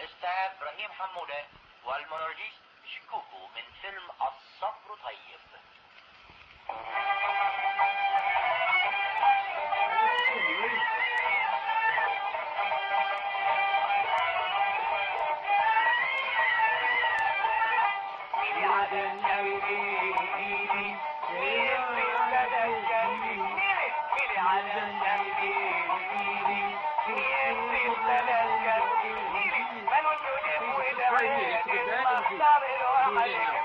الأستاذ إبراهيم حمودة والمونولوجيست شكوكو من فيلم الصبر طيب Right here.